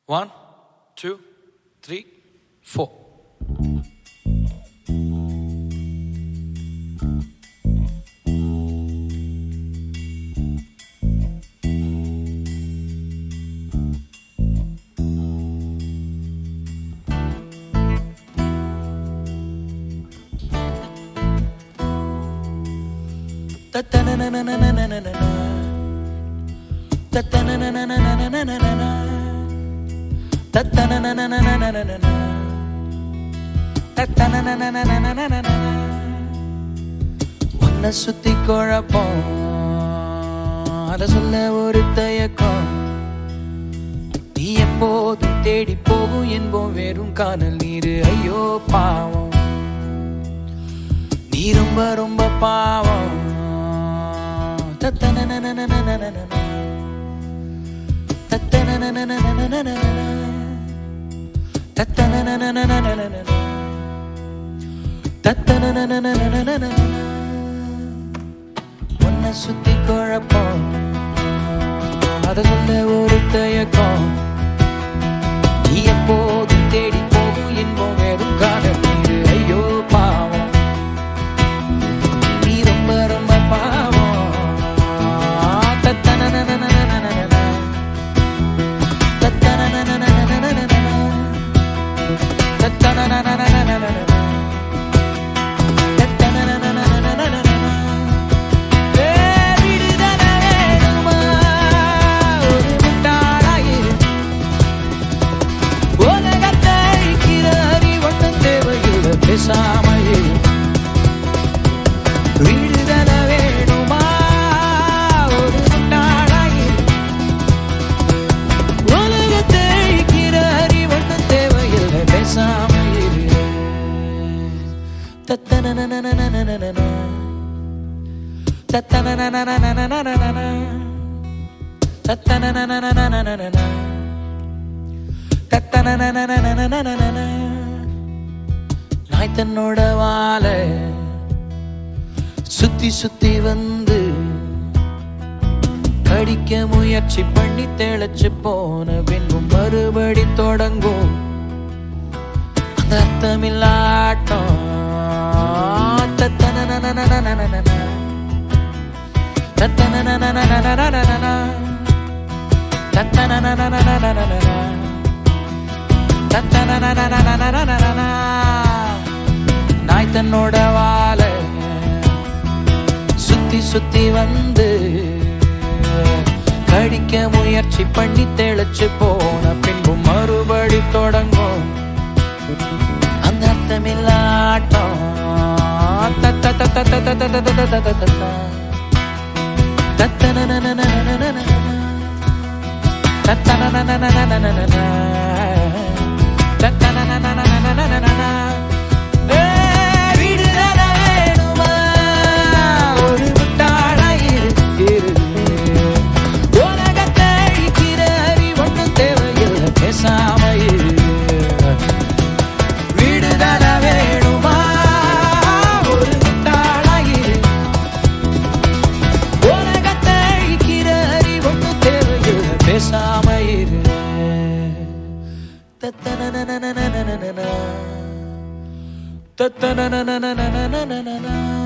One, two, three, four. Ta-ta-na-na-na-na-na-na-na. Ta-ta-na-na-na-na-na-na-na-na. Ta-ta-na-na-na-na-na-na-na. Ta-ta-na-na-na-na-na-na-na. உன்னை சுத்தி குழப்பம் அத சொல்ல ஒரு தயக்கம் நீ எப்போதும் தேடி போகும் என்போம் வெறும் காணல் நீரு ஐயோ பாவம் நீ ரொம்ப ரொம்ப பாவம் தத்தனனனனனனனனன. தத்தனனனனனனனனன. தத்தனனனனனனனன. தத்தனனனனனனனன. உன்னை சுத்தி குழப்பம் அத சொல்ல ஒரு தயக்கம் நீ எப்போதும் தேடி போகும் என்போம் வெறும் காணல் நீரு ஐயோ பாவம் நீ ரொம்ப ரொம்ப பாவம் தத்தனனனனனனனன. தத்தனனனனனனனன. தத்தனனனனனனனன. தத்தனனனனனனனன. ஏ, விடுதலை வேணுமா? ஒரு முட்டாளாயிரு. உலகத்தை அழிக்கிற அறிவொன்றும் தேவையில்லை, பேசாம இரு. விடுதலை வேணுமா? ஒரு முட்டாளாயிரு. உலகத்தை அழிக்கிற அறிவொன்றும் தேவையில்லை, பேசாம இரு. தத்தனனனனனனனன. தத்தனனனனனனனன. தத்தனனனனனனனன. தத்தனனனனனனனன. நாய் தன்னோட வாழ சுத்தி சுத்தி வந்து கடிக்க முயற்சி பண்ணி தெளிச்சு போன பின்பும் மறுபடி தொடங்கும் அந்த அர்த்தமில்லாட்டம் தத்தனனனனனனனன. தத்தனனனனனனனன. தத்தனனனனனனனன. தத்தனனனனனனனன. நாய் தன்னோட வாழ சுத்தி சுத்தி வந்து கடிக்க முயற்சி பண்ணி தெளிச்சு போன பின்பும் மறுபடி தொடங்கும் அந்த அர்த்தமில்லாட்டம் ஒரு முட்டாளாயிரு இரு. உலகத்தை அழிக்கிற அறிவொன்றும் தேவையில்லை, பேசாம இரு. விடுதலை வேணுமா? ஒரு முட்டாளாயிரு. உலகத்தை அழிக்கிற அறிவொன்றும் தேவையில்லை, பேசாம இரு. தத்தனனனனனனனன. தத்தனனனனனனனன.